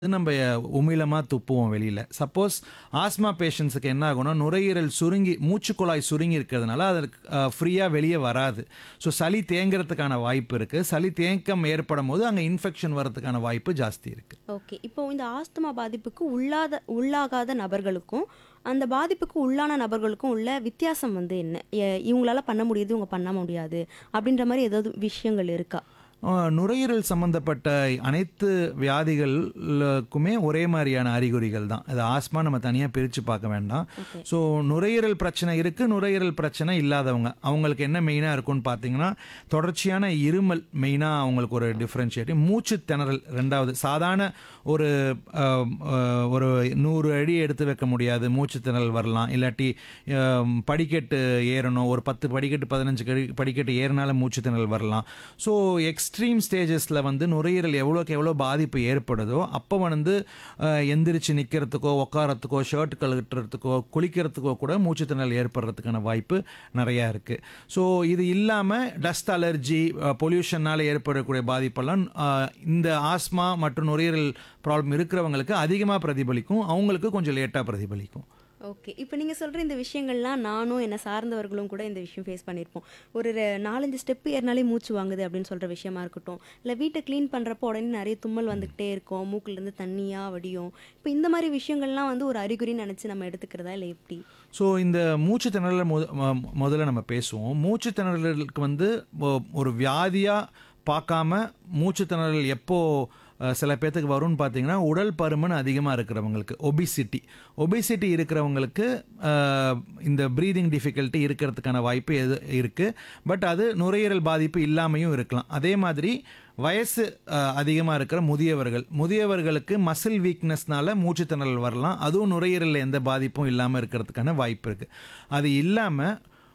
நம்ம உமிழமாக துப்புவோம் வெளியில் suppose asthma பேஷண்ட்ஸுக்கு என்ன ஆகும்னா நுரையீரல் சுருங்கி மூச்சுக்குழாய் சுருங்கி இருக்கிறதுனால அதற்கு ஃப்ரீயாக வெளியே வராது ஸோ சளி தேங்கிறதுக்கான வாய்ப்பு இருக்குது சளி தேக்கம் ஏற்படும் போது அங்கே இன்ஃபெக்ஷன் வர்றதுக்கான வாய்ப்பு ஜாஸ்தி இருக்குது ஓகே இப்போ இந்த ஆஸ்துமா பாதிப்புக்கு உள்ளாத உள்ளாகாத நபர்களுக்கும் அந்த பாதிப்புக்கு உள்ளான நபர்களுக்கும் உள்ள வித்தியாசம் வந்து என்ன எ- இவங்களால பண்ண முடியுது இவங்க பண்ண முடியாது அப்படின்ற மாதிரி ஏதாவது விஷயங்கள் இருக்கா ஆஹ் நுரையீரல் சம்பந்தப்பட்ட அனைத்து வியாதிகளுக்குமே ஒரே மாதிரியான அறிகுறிகள் தான் அது ஆஸ்மா நம்ம தனியாக பிரித்து பார்க்க வேண்டாம் ஓகே ஸோ நுரையீரல் பிரச்சனை இருக்குது நுரையீரல் பிரச்சனை இல்லாதவங்க அவங்களுக்கு என்ன மெயினாக இருக்கும்னு பார்த்தீங்கன்னா தொடர்ச்சியான இருமல் மெயினாக அவங்களுக்கு ஒரு டிஃப்ரென்ஷியேட்டிவ் மூச்சு திணறல் ரெண்டாவது சாதாரண ஒரு ஆஹ், ஆஹ், ஒரு நூறு அடி எடுத்து வைக்க முடியாது மூச்சு திணறல் வரலாம் இல்லாட்டி ஆஹ், படிக்கட்டு ஏறணும் ஒரு பத்து படிக்கட்டு பதினஞ்சு கடி படிக்கட்டு ஏறினால மூச்சு திணறல் வரலாம் ஸோ எக்ஸ்ட்ரீம் ஸ்டேஜஸில் வந்து நுரையீரல் எவ்வளோக்கு எவ்வளோ பாதிப்பு ஏற்படுதோ அப்போ வந்து ஆஹ், எந்திரிச்சு நிற்கிறதுக்கோ உட்காரத்துக்கோ ஷர்ட் கழுட்டுறதுக்கோ குளிக்கிறதுக்கோ கூட மூச்சு திணறல் ஏற்படுறதுக்கான வாய்ப்பு நிறையா இருக்குது ஸோ இது இல்லாமல் டஸ்ட் அலர்ஜி பொல்யூஷனால் ஏற்படக்கூடிய பாதிப்பெல்லாம் ஆஹ், இந்த ஆஸ்மா மற்றும் நுரையீரல் ப்ராப்ளம் இருக்கிறவங்களுக்கு அதிகமாக பிரதிபலிக்கும் அவங்களுக்கு கொஞ்சம் லேட்டாக பிரதிபலிக்கும் ஓகே இப்போ நீங்கள் சொல்கிற இந்த விஷயங்கள்லாம் நானும் என்னை சார்ந்தவர்களும் கூட இந்த விஷயம் ஃபேஸ் பண்ணியிருப்போம் ஒரு ரெ- நாலஞ்சு ஸ்டெப்பு ஏறினாலே மூச்சு வாங்குது அப்படின்னு சொல்கிற விஷயமா இருக்கட்டும் இல்லை வீட்டை க்ளீன் பண்ணுறப்போ உடனே நிறைய தும்மல் வந்துக்கிட்டே இருக்கும் மூக்குலேருந்து தண்ணியாக வடியும் இப்போ இந்த மாதிரி விஷயங்கள்லாம் வந்து ஒரு அறிகுறின்னு நினச்சி நம்ம எடுத்துக்கிறதா இல்லை எப்படி ஸோ இந்த மூச்சு திணறலை முத ம- முதல்ல நம்ம பேசுவோம் மூச்சு திணறலுக்கு வந்து ஒ- ஒரு வியாதியாக பார்க்காம மூச்சு திணறல் எப்போ அஹ், சில பேர்த்துக்கு வரும்னு பார்த்தீங்கன்னா உடல் பருமன் அதிகமாக இருக்கிறவங்களுக்கு ஒபிசிட்டி ஒபிசிட்டி இருக்கிறவங்களுக்கு அஹ், இந்த ப்ரீதிங் டிஃபிகல்ட்டி இருக்கிறதுக்கான வாய்ப்பு எது இருக்குது பட் அது நுரையீரல் பாதிப்பு இல்லாமையும் இருக்கலாம் அதே மாதிரி வயசு அதிகமாக இருக்கிற முதியவர்கள் முதியவர்களுக்கு மசில் வீக்னஸ்னால மூச்சு திணறல் வரலாம் அதுவும் நுரையீரலில் எந்த பாதிப்பும் இல்லாமல் இருக்கிறதுக்கான வாய்ப்பு இருக்குது அது இல்லாமல்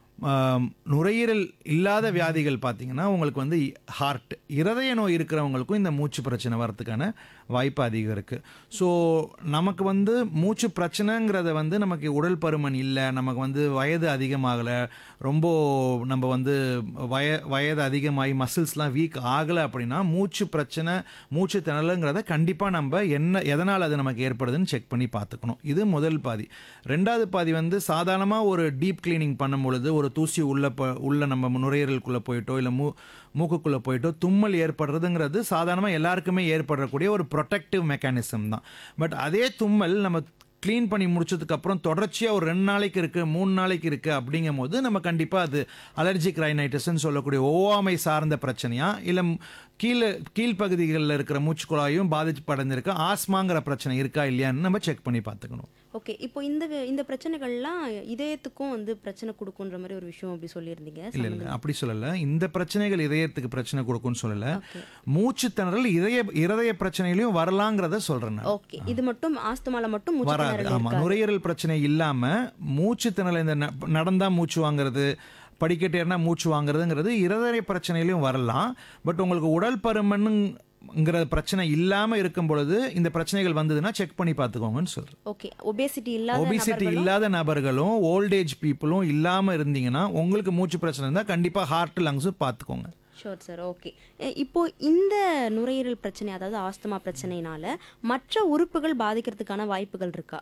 நுரையீரல் இல்லாத வியாதிகள் பார்த்தீங்கன்னா உங்களுக்கு வந்து ஹார்ட் இருதய நோய் இருக்கிறவங்களுக்கும் இந்த மூச்சு பிரச்சனை வரதுக்கான வாய்ப்பு அதிகம் இருக்குது ஸோ நமக்கு வந்து மூச்சு பிரச்சனைங்கிறத வந்து நமக்கு உடல் பருமன் இல்லை நமக்கு வந்து வயது அதிகமாகலை ரொம்ப நம்ம வந்து வய வயது அதிகமாகி மசில்ஸ்லாம் வீக் ஆகலை அப்படின்னா மூச்சு பிரச்சனை மூச்சு திணறலுங்கிறத கண்டிப்பாக நம்ம என்ன எதனால் அது நமக்கு ஏற்படுதுன்னு செக் பண்ணி பார்த்துக்கணும் இது முதல் பாதி ரெண்டாவது பாதி வந்து சாதாரணமாக ஒரு டீப் கிளீனிங் பண்ணும் பொழுது ஒரு தூசி உள்ள ப உள்ள நம்ம நுரையீரலுக்குள்ளே போயிட்டோ இல்லை மூ மூக்குக்குள்ளே போயிட்டோ தும்மல் ஏற்படுறதுங்கிறது சாதாரணமாக எல்லாருக்குமே ஏற்படக்கூடிய ஒரு ப்ரொடெக்டிவ் மெக்கானிசம் தான் பட் அதே தும்மல் நம்ம க்ளீன் பண்ணி முடிச்சதுக்கு அப்புறம் தொடர்ச்சியாக ஒரு ரெண்டு நாளைக்கு இருக்குது மூணு நாளைக்கு இருக்குது அப்படிங்கும் போது நம்ம கண்டிப்பாக அது அலர்ஜிக் ரைனைட்டிஸ்ன்னு சொல்லக்கூடிய ஒவ்வாமை சார்ந்த பிரச்சனையா இல்லை கீழே கீழ்ப்பகுதிகளில் இருக்கிற மூச்சுக்குழாயும் பாதிப்படைஞ்சிருக்கா ஆஸ்மாங்கிற பிரச்சனை இருக்கா இல்லையான்னு நம்ம செக் பண்ணி பார்த்துக்கணும் ஓகே இப்போ இந்த வி- இந்த பிரச்சனைகள்லாம் இதயத்துக்கும் வந்து பிரச்சனை கொடுக்குன்ற மாதிரி ஒரு விஷயம் அப்படி சொல்லியிருந்தீங்க இல்லை இல்லை அப்படி சொல்லலை இந்த பிரச்சனைகள் இதயத்துக்கு பிரச்சனை கொடுக்கும்னு சொல்லலை ஓகே மூச்சு திணறல் இதய இருதய பிரச்சனையிலையும் வரலாங்கிறத சொல்கிறேன் நான் ஓகே இது மட்டும் ஆஸ்துமால மட்டும் மூச்சு வராது திணறல் ஆமா இருக்காது. நுரையீரல் பிரச்சனை இல்லாம மூச்சு திணறல் இந்த ந- நடந்தா மூச்சு வாங்குறது படிக்கட்டு ஏறினா மூச்சு வாங்குறதுங்கிறது இருதய பிரச்சனையிலையும் வரலாம் பட் உங்களுக்கு உடல் பருமனுங்கிற பிரச்சனை இல்லாம இருக்கும் பொழுது இந்த பிரச்சனைகள் வந்ததுன்னா செக் பண்ணி பார்த்துக்கோங்கன்னு சொல்றேன் ஓகே ஒபேசிட்டி இல்லாத ஒபிசிட்டி நபர்களும் இல்லாத நபர்களும் ஓல்டேஜ் பீப்புளும் இல்லாம இருந்தீங்கன்னா உங்களுக்கு மூச்சு பிரச்சனை இருந்தால் கண்டிப்பா ஹார்ட் லங்ஸும் பார்த்துக்கோங்க ஷோர் சார் ஓகே இப்போ இந்த நுரையீரல் பிரச்சனை அதாவது ஆஸ்துமா பிரச்சனைனால மற்ற உறுப்புகள் பாதிக்கிறதுக்கான வாய்ப்புகள் இருக்கா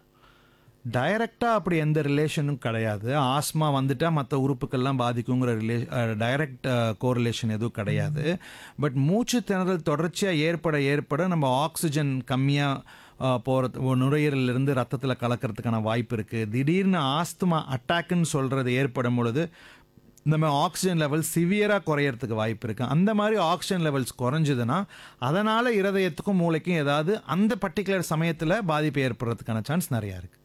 டைரக்டாக அப்படி எந்த ரிலேஷனும் கிடையாது ஆஸ்மா வந்துட்டா மற்ற உறுப்புக்கள்லாம் பாதிக்குங்கிற ரிலே டைரக்ட் கோரிலேஷன் எதுவும் கிடையாது பட் மூச்சு திணறல் தொடர்ச்சியாக ஏற்பட ஏற்பட நம்ம ஆக்சிஜன் கம்மியாக போகிறது நுரையீரலிருந்து ரத்தத்தில் கலக்கிறதுக்கான வாய்ப்பு இருக்குது திடீர்னு ஆஸ்துமா அட்டாக்குன்னு சொல்கிறது ஏற்படும் பொழுது நம்ம ஆக்சிஜன் லெவல் சிவியராக குறையறதுக்கு வாய்ப்பு இருக்குது அந்த மாதிரி ஆக்சிஜன் லெவல்ஸ் குறைஞ்சதுன்னா அதனால் இருதயத்துக்கும் மூளைக்கும் ஏதாவது அந்த பர்டிகுலர் சமயத்தில் பாதிப்பு ஏற்படுறதுக்கான சான்ஸ் நிறையா இருக்குது